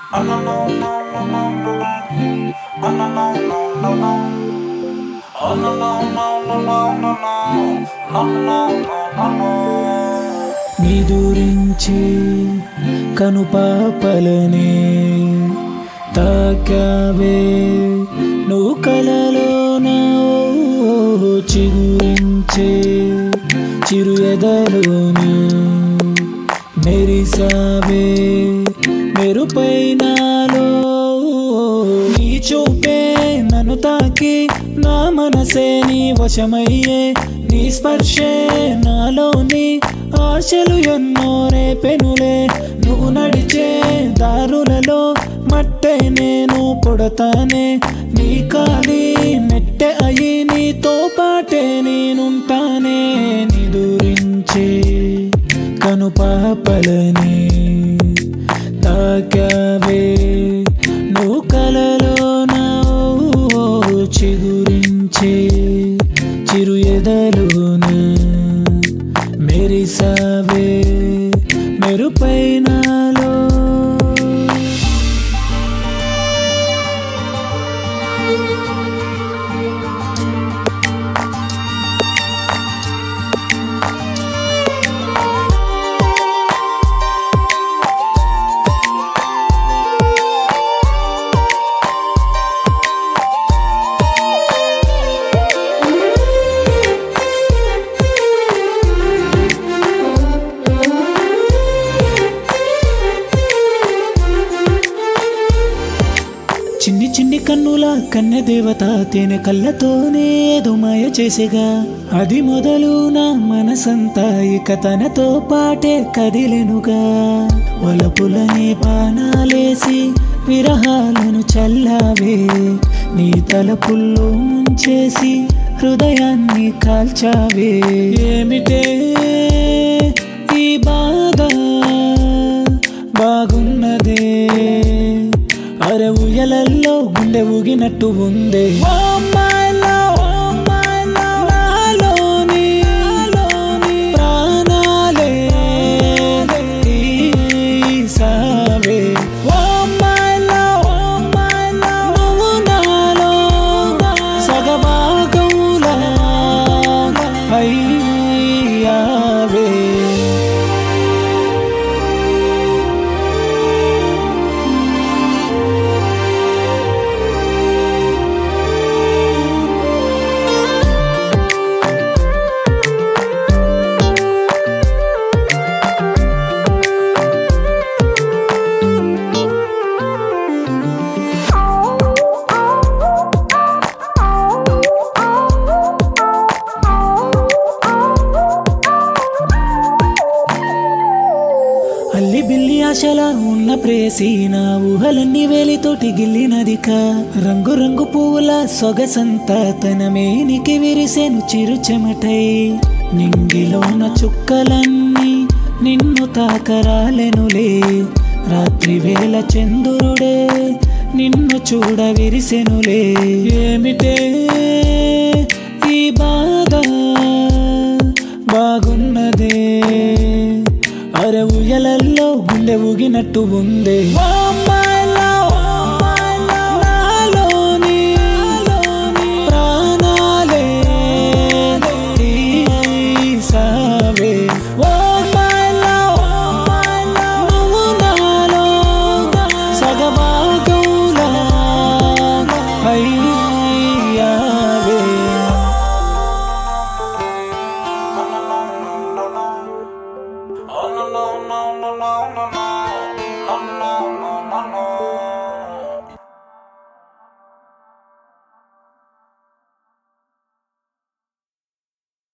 నిదురించి కనుపాపలని తాకావే నువ్వు కలలోన ఓ చిగురించే చిరు ఎదలోన మెరిసావే మెరుపైనాలో నీ చూపే నన్ను తాకి నా మనసే నీ వశమయ్యే నీ స్పర్శే నాలోని ఆశలు ఎన్నో రేపెనులే నువ్వు నడిచే దారులలో మట్టే నేను పొడతానే నీ కాలి మెట్టె అయి నీతో పాటే నేనుంటానే నిదురించే కనుపాపలని తాకావే నువ్వు కలలోన ఓ చిగురించే చిరు ఎదలోన మెరిసావే మెరుపైనాలో చిన్ని చిన్ని కన్నుల కన్నె దేవత తేనె కళ్ళతోనే ఏదో మాయ చేసేగా అది మొదలు నా మనసంతా ఇక తనతో పాటే కదిలెనుగా వలపులనే బాణాలేసి విరహాలను చల్లావే నీ తలపుల్లో ముంచేసి హృదయాన్ని కాల్చావే ఏమిటే ఈ బాధ బాగున్నదే అరే ఉయ్యలల్లో గుండె ఊగినట్టు ఉందే ఓ my love, oh my love, నాలోని ప్రాణాలే తీసావే. ఓ my love, oh my love, నువ్వు నాలో సగభాగంలా అయ్యావే అల్లి బిల్లి ఆశల ఉన్న ప్రేసి నా ఊహలన్నీ వేలితోటి గిల్లినదిక రంగు రంగు పువ్వుల సొగసంతా తన మేనికి విరిసెను చిరు చెమటై నింగిలోన చుక్కలన్నీ నిన్ను తాకరాలెనులే రాత్రి వేళ చంద్రుడే నిన్ను చూడ విరిసెనులే ఏమిటే ఈ బాధ బాగున్నదే అరే ఉయ్యలల్లో గుండె ఊగినట్టు ఉందే ఓ my love, oh my love, నాలోని ప్రాణాలే తీసావే. ఓ my love, oh my love, నువ్వు నాలో సగభాగంలా అయ్యావే.